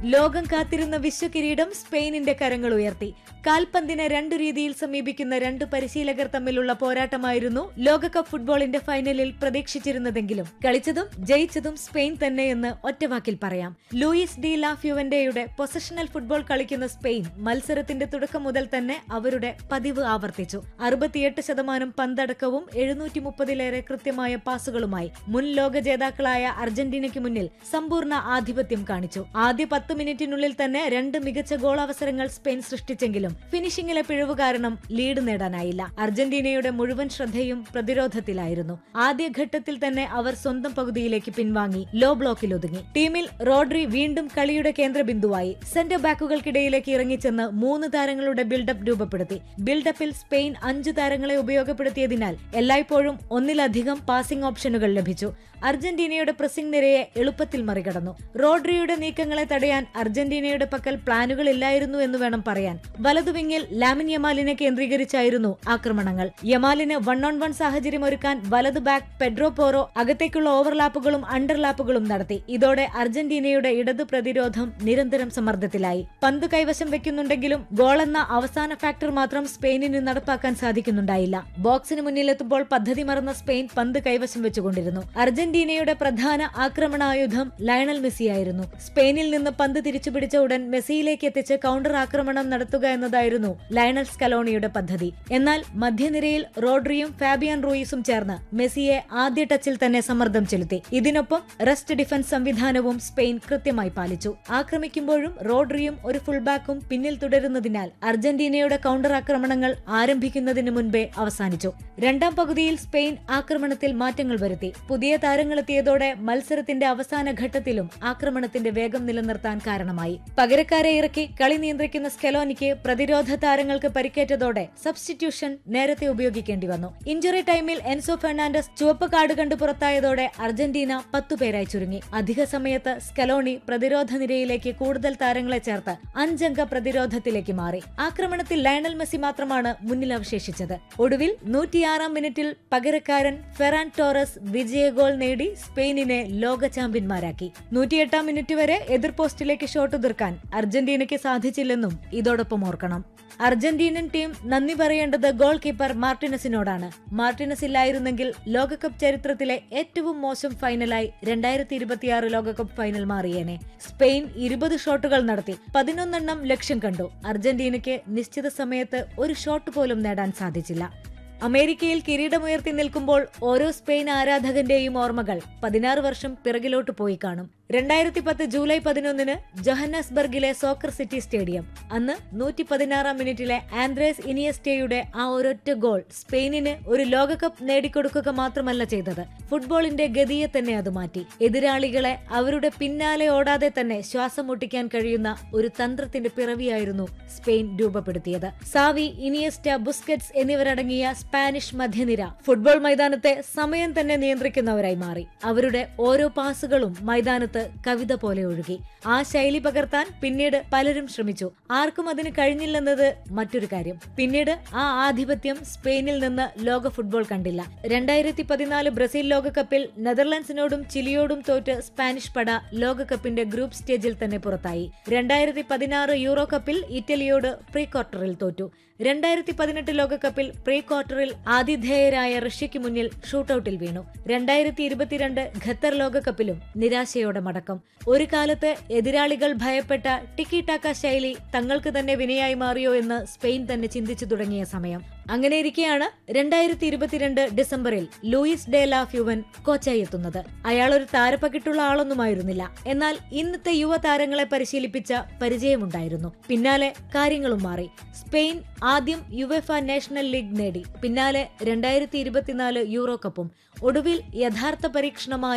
ലോകം കാത്തിരുന്ന വിശ്വകിരീടം സ്പെയിനിന്റെ കരങ്ങൾ ഉയർത്തി കാൽപന്തിനെ രണ്ടു രീതിയിൽ സമീപിക്കുന്ന രണ്ട് പരിശീലകർ തമ്മിലുള്ള പോരാട്ടമായിരുന്നു ലോകകപ്പ് ഫുട്ബോളിന്റെ ഫൈനലിൽ പ്രതീക്ഷിച്ചിരുന്നതെങ്കിലും കളിച്ചതും ജയിച്ചതും സ്പെയിൻ തന്നെയെന്ന് ഒറ്റവാക്കിൽ പറയാം ലൂയിസ് ഡി ലാഫ്യുവന്റെയുടെ പൊസഷണൽ ഫുട്ബോൾ കളിക്കുന്ന സ്പെയിൻ മത്സരത്തിന്റെ തുടക്കം മുതൽ തന്നെ അവരുടെ പതിവ് ആവർത്തിച്ചു അറുപത്തിയെട്ട് ശതമാനം പന്തടക്കവും എഴുന്നൂറ്റി മുപ്പതിലേറെ കൃത്യമായ പാസുകളുമായി മുൻ ലോക ജേതാക്കളായ അർജന്റീനയ്ക്ക് മുന്നിൽ സമ്പൂർണ്ണ ആധിപത്യം കാണിച്ചു ആദ്യ പത്ത് മിനിറ്റിനുള്ളിൽ തന്നെ രണ്ട് മികച്ച ഗോൾ അവസരങ്ങൾ സ്പെയിൻ സൃഷ്ടിച്ചെങ്കിലും ഫിനിഷിംഗിലെ പിഴവ് കാരണം ലീഡ് നേടാനായില്ല അർജന്റീനയുടെ മുഴുവൻ ശ്രദ്ധയും പ്രതിരോധത്തിലായിരുന്നു ആദ്യ ഘട്ടത്തിൽ തന്നെ അവർ സ്വന്തം പകുതിയിലേക്ക് പിൻവാങ്ങി ലോ ബ്ലോക്കിൽ ഒതുങ്ങി ടീമിൽ റോഡ്രി വീണ്ടും കളിയുടെ കേന്ദ്രബിന്ദുവായി സെന്റർ ബാക്കുകൾക്കിടയിലേക്ക് ഇറങ്ങിച്ചെന്ന് മൂന്ന് താരങ്ങളുടെ ബിൽഡപ്പ് രൂപപ്പെടുത്തി ബിൽഡപ്പിൽ സ്പെയിൻ അഞ്ചു താരങ്ങളെ ഉപയോഗപ്പെടുത്തിയതിനാൽ എല്ലായ്പ്പോഴും ഒന്നിലധികം പാസിംഗ് ഓപ്ഷനുകൾ ലഭിച്ചു അർജന്റീനയുടെ പ്രസിംഗ് നിരയെ എളുപ്പത്തിൽ മറികടന്നു റോഡ്രിയുടെ നീക്കങ്ങളെ തടയാൻ അർജന്റീനയുടെ പക്കൽ പ്ലാനുകളില്ലായിരുന്നു എന്ന് വേണം പറയാൻ വലതുവിങ്ങിൽ ലാമിൻ യമാലിനെ കേന്ദ്രീകരിച്ചായിരുന്നു ആക്രമണങ്ങൾ യമാലിന് വൺ ഓൺ വൺ സാഹചര്യം ഒരുക്കാൻ വലതു ബാക്ക് പെഡ്രോ പോറോ അകത്തേക്കുള്ള ഓവർലാപ്പുകളും അണ്ടർലാപ്പുകളും നടത്തി ഇതോടെ അർജന്റീനയുടെ ഇടതു പ്രതിരോധം നിരന്തരം സമ്മർദ്ദത്തിലായി പന്ത് കൈവശം വെക്കുന്നുണ്ടെങ്കിലും ഗോളെന്ന അവസാന ഫാക്ടർ മാത്രം സ്പെയിനിന് നടപ്പാക്കാൻ സാധിക്കുന്നുണ്ടായില്ല ബോക്സിന് മുന്നിലെത്തുമ്പോൾ പദ്ധതി മറന്ന സ്പെയിൻ പന്ത് കൈവശം വെച്ചുകൊണ്ടിരുന്നു അർജന്റീനയുടെ പ്രധാന ആക്രമണായുധം ലയണൽ മെസ്സിയായിരുന്നു സ്പെയിനിൽ നിന്ന് പന്ത് തിരിച്ചുപിടിച്ച ഉടൻ മെസ്സിയിലേക്ക് എത്തിച്ച് കൗണ്ടർ ആക്രമണം നടത്തുക എന്നതായിരുന്നു ലയണൽ സ്കലോണിയുടെ പദ്ധതി എന്നാൽ മധ്യനിരയിൽ റോഡ്രിയും ഫാബിയൻ റൂയിസും ചേർന്ന് മെസ്സിയെ ആദ്യ ടച്ചിൽ തന്നെ സമ്മർദ്ദം ചെലുത്തി ഇതിനൊപ്പം റെസ്റ്റ് ഡിഫൻസ് സംവിധാനവും സ്പെയിൻ കൃത്യമായി പാലിച്ചു ആക്രമിക്കുമ്പോഴും റോഡ്രിയും ഒരു ഫുൾബാക്കും പിന്നിൽ തുടരുന്നതിനാൽ അർജന്റീനയുടെ കൗണ്ടർ ആക്രമണങ്ങൾ ആരംഭിക്കുന്നതിന് മുൻപേ അവസാനിച്ചു രണ്ടാം പകുതിയിൽ സ്പെയിൻ ആക്രമണത്തിൽ മാറ്റങ്ങൾ വരുത്തി പുതിയ താരങ്ങളെത്തിയതോടെ മത്സരത്തിന്റെ അവസാന ഘട്ടത്തിലും ആക്രമണത്തിന്റെ വേഗം നിലനിർത്താൻ കാരണമായി പകരക്കാരെ ഇറക്കി കളി നിയന്ത്രിക്കുന്ന സ്കെലോനിക്ക് പ്രതിരോധ താരങ്ങൾക്ക് പരിക്കേറ്റതോടെ സബ്സ്റ്റിറ്റ്യൂഷൻ നേരത്തെ ഉപയോഗിക്കേണ്ടി വന്നു ഇഞ്ചുറി ടൈമിൽ എൻസോ ഫെർണാണ്ടസ് ചുവപ്പ് കാർഡ് കണ്ടു പുറത്തായതോടെ അർജന്റീന പത്തുപേരായി ചുരുങ്ങി അധിക സമയത്ത് സ്കലോണി പ്രതിരോധ നിരയിലേക്ക് കൂടുതൽ താരങ്ങളെ ചേർത്ത് അഞ്ചംഗ പ്രതിരോധത്തിലേക്ക് മാറി ആക്രമണത്തിൽ ലയണൽ മെസ്സി മാത്രമാണ് മുന്നിൽ അവശേഷിച്ചത് ഒടുവിൽ നൂറ്റിയാറാം മിനിറ്റിൽ പകരക്കാരൻ ഫെറാൻ ടോറസ് വിജയ ഗോൾ നേടി സ്പെയിനിനെ ലോക ചാമ്പ്യന്മാരാക്കി നൂറ്റിയെട്ടാം മിനിറ്റ് വരെ എതിർ പോസ്റ്റിലേക്ക് ഷോട്ട് തീർക്കാൻ അർജന്റീനയ്ക്ക് സാധിച്ചില്ലെന്നും ഇതോടൊപ്പം ഓർക്കണം അർജന്റീനൻ ടീം നന്ദി പറയേണ്ടത് ഗോൾ കീപ്പർ മാർട്ടിനസിനോടാണ് മാർട്ടിനസ് ഇല്ലായിരുന്നെങ്കിൽ ലോകകപ്പ് ചരിത്രത്തിലെ ഏറ്റവും മോശം ഫൈനലായി രണ്ടായിരത്തി ഇരുപത്തിയാറ് ലോകകപ്പ് ഫൈനൽ മാറിയേനെ സ്പെയിൻ ഇരുപത് ഷോട്ടുകൾ നടത്തി പതിനൊന്നെണ്ണം ലക്ഷ്യം കണ്ടു അർജന്റീനയ്ക്ക് നിശ്ചിത സമയത്ത് ഒരു ഷോട്ട് പോലും നേടാൻ സാധിച്ചില്ല അമേരിക്കയിൽ കിരീടമുയർത്തി നിൽക്കുമ്പോൾ ഓരോ സ്പെയിൻ ആരാധകന്റെയും ഓർമ്മകൾ പതിനാറ് വർഷം പിറകിലോട്ട് പോയി കാണും രണ്ടായിരത്തി പത്ത് ജൂലൈ പതിനൊന്നിന് ജൊഹന്നസ്ബർഗിലെ സോക്കർ സിറ്റി സ്റ്റേഡിയം അന്ന് നൂറ്റി പതിനാറാം മിനിറ്റിലെ ആൻഡ്രേസ് ഇനിയസ്റ്റയുടെ ആ ഒരൊറ്റ ഗോൾ സ്പെയിനിന് ഒരു ലോകകപ്പ് നേടിക്കൊടുക്കുക മാത്രമല്ല ചെയ്തത് ഫുട്ബോളിന്റെ ഗതിയെ തന്നെ അത് മാറ്റി എതിരാളികളെ അവരുടെ പിന്നാലെ ഓടാതെ തന്നെ ശ്വാസം മുട്ടിക്കാൻ കഴിയുന്ന ഒരു തന്ത്രത്തിന്റെ പിറവിയായിരുന്നു സ്പെയിൻ രൂപപ്പെടുത്തിയത് സാവി ഇനിയസ്റ്റ ബുസ്കറ്റ്സ് എന്നിവരടങ്ങിയ സ്പാനിഷ് മധ്യനിര ഫുട്ബോൾ മൈതാനത്തെ സമയം തന്നെ നിയന്ത്രിക്കുന്നവരായി മാറി അവരുടെ ഓരോ പാസുകളും മൈതാനത്ത് കവിത പോലെ ഒഴുകി ആ ശൈലി പകർത്താൻ പിന്നീട് പലരും ശ്രമിച്ചു ആർക്കും അതിന് കഴിഞ്ഞില്ലെന്നത് മറ്റൊരു കാര്യം പിന്നീട് ആ ആധിപത്യം സ്പെയിനിൽ നിന്ന് ലോക ഫുട്ബോൾ കണ്ടില്ല രണ്ടായിരത്തി പതിനാല് ബ്രസീൽ ലോകകപ്പിൽ നെതർലൻഡ്സിനോടും ചിലിയോടും തോറ്റ് സ്പാനിഷ് പട ലോകകപ്പിന്റെ ഗ്രൂപ്പ് സ്റ്റേജിൽ തന്നെ പുറത്തായി രണ്ടായിരത്തി പതിനാറ് യൂറോ കപ്പിൽ ഇറ്റലിയോട് പ്രീ ക്വാർട്ടറിൽ തോറ്റു രണ്ടായിരത്തി പതിനെട്ട് ലോകകപ്പിൽ പ്രീ ക്വാർട്ടറിൽ ആതിഥേയരായ റഷ്യയ്ക്ക് മുന്നിൽ ഷൂട്ടൌട്ടിൽ വീണു രണ്ടായിരത്തി ഇരുപത്തിരണ്ട് ഖത്തർ ലോകകപ്പിലും നിരാശയോടെ മടക്കം ഒരു കാലത്ത് എതിരാളികൾ ഭയപ്പെട്ട ടിക്കി ടാക്ക ശൈലി തങ്ങൾക്ക് തന്നെ വിനയായി മാറിയോ എന്ന് സ്പെയിൻ തന്നെ ചിന്തിച്ചു തുടങ്ങിയ സമയം അങ്ങനെയിരിക്കെയാണ് രണ്ടായിരത്തി ഇരുപത്തിരണ്ട് ഡിസംബറിൽ ലൂയിസ് ഡെ ലാ ഫ്യുവൻ കോച്ചായി എത്തുന്നത് അയാൾ ഒരു താരപ്പകിട്ടുള്ള ആളൊന്നുമായിരുന്നില്ല എന്നാൽ ഇന്നത്തെ യുവതാരങ്ങളെ പരിശീലിപ്പിച്ച പരിചയമുണ്ടായിരുന്നു പിന്നാലെ കാര്യങ്ങളും മാറി സ്പെയിൻ ആദ്യം യുവെഫ നാഷണൽ ലീഗ് നേടി പിന്നാലെ രണ്ടായിരത്തി ഇരുപത്തിനാല് യൂറോ കപ്പും ഒടുവിൽ യഥാർത്ഥ പരീക്ഷണമായ